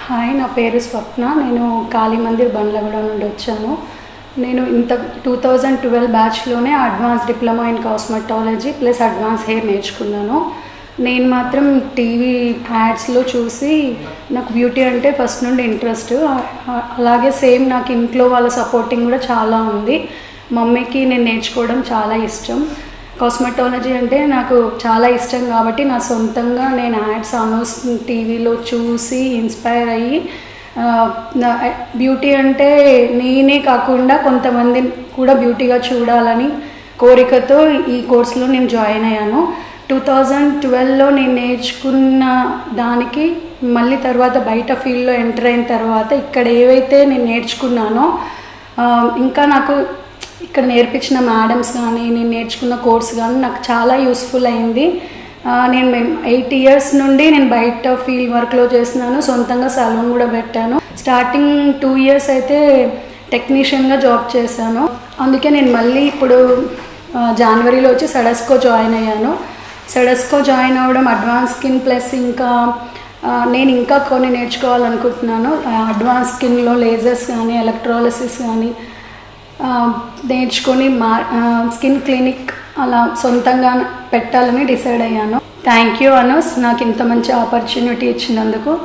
hi నా పేరు స్వప్న నేను కాళీ మందిర్ బండ్లగూడ నుండి వచ్చాను నేను ఇంత టూ థౌజండ్ ట్వెల్వ్ బ్యాచ్లోనే advance diploma in cosmetology plus advance hair నేర్చుకున్నాను నేను మాత్రం టీవీ యాడ్స్లో చూసి నాకు బ్యూటీ అంటే ఫస్ట్ నుండి ఇంట్రెస్ట్ అలాగే సేమ్ నాకు ఇంట్లో వాళ్ళ సపోర్టింగ్ కూడా చాలా ఉంది మమ్మీకి నేను నేర్చుకోవడం చాలా ఇష్టం కాస్మెటాలజీ అంటే నాకు చాలా ఇష్టం కాబట్టి నా సొంతంగా నేను యాడ్స్ అనౌన్స్ టీవీలో చూసి ఇన్స్పైర్ అయ్యి ఆ, నా బ్యూటీ అంటే నేనే కాకుండా కొంతమంది కూడా బ్యూటీగా చూడాలని కోరికతో ఈ కోర్సులో నేను జాయిన్ అయ్యాను టూ థౌజండ్ ట్వెల్వ్లో నేను నేర్చుకున్న దానికి మళ్ళీ తర్వాత బయట ఫీల్డ్లో ఎంటర్ అయిన తర్వాత ఇక్కడ ఏవైతే నేను నేర్చుకున్నానో ఆ, ఇంకా నాకు ఇక్కడ నేర్పించిన మేడమ్స్ కానీ నేను నేర్చుకున్న కోర్స్ కానీ నాకు చాలా యూస్ఫుల్ అయింది ఆ, నేను ఎయిట్ ఇయర్స్ నుండి నేను బయట ఫీల్డ్ వర్క్లో చేస్తున్నాను సొంతంగా సలూన్ కూడా పెట్టాను స్టార్టింగ్ టూ ఇయర్స్ అయితే టెక్నీషియన్గా జాబ్ చేశాను అందుకే నేను మళ్ళీ ఇప్పుడు ఆ, జనవరిలో వచ్చి సడస్కో జాయిన్ అయ్యాను సడస్కో జాయిన్ అవ్వడం అడ్వాన్స్ స్కిన్ ప్లస్ ఇంకా ఆ, నేను ఇంకా కొన్ని నేర్చుకోవాలనుకుంటున్నాను అడ్వాన్స్ స్కిన్లో లేజర్స్ కానీ ఎలక్ట్రాలసిస్ కానీ ఆ, నేర్చుకొని మా స్కిన్ క్లినిక్ అలా సొంతంగా పెట్టాలని డిసైడ్ అయ్యాను థ్యాంక్ యూ అనూస్ నాకు ఇంత మంచి ఆపర్చునిటీ ఇచ్చినందుకు